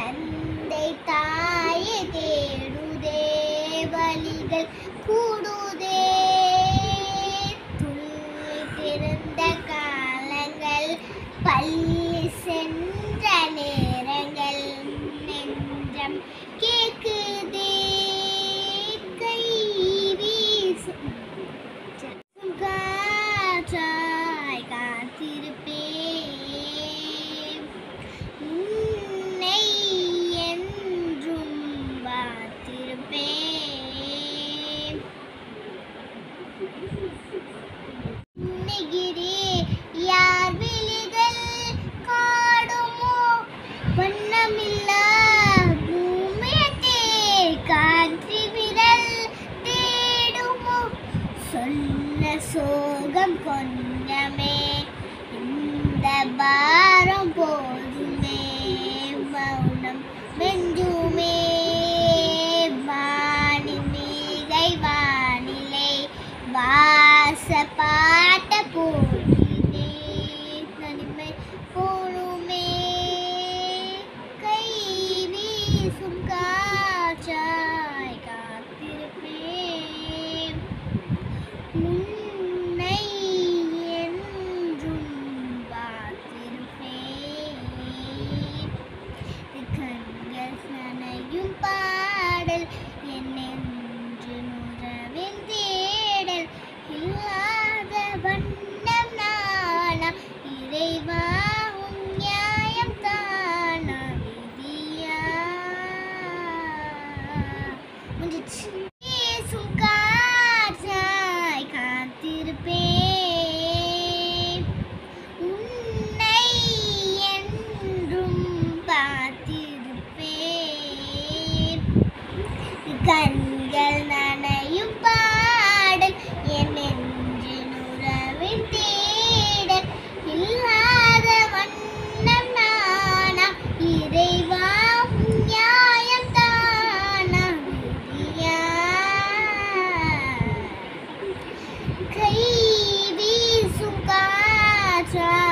தந்தை தாயை தேடுதே வழிகள் கூடுதே துள்ளி பிறந்த காலங்கள் பள்ளி சென்ற நேரங்கள் நெஞ்சம் கேக்குதே கை வீசும் காற்றாய் காத்திருப்பேன் உன்னை என்றும் பார்த்திருப்பேன் உன்னைகிறே யார் விழிகள் காடுமோ வண்ணமில்லா பூமியத்தே காற்று விரல் தேடுமோ சொல்ல சோகம் கொஞ்சமே இந்த பாரம் போதுமே மௌனம் மெஞ்சுமே வாணி மீகை வானிலை வாச பாட்ட போட்டினே தனிமை போணுமே கை வீசும் காற்றாய் காத்திருப்பேன் உன்னை என்றும் பார்த்திருப்பேன் கண்கள் நனையும் பாடல் என் நெஞ்சு நுறவின் தேடல் இல்லாத வண்ணம் நானா இறைவா உன் நியாயம் தானா விதியா முடிச்சு பேசும் காற்றாய் காத்திருப்பேன் உன்னை என்றும் பார்த்திருப்பேன் கண்கள் நனையும் பாடல் என் நெஞ்சு நுறவின் தேடல் இல்லாத வண்ணம் நானா இறைவா உன் நியாயம் தானா விதியா கை வீசும் காற்றா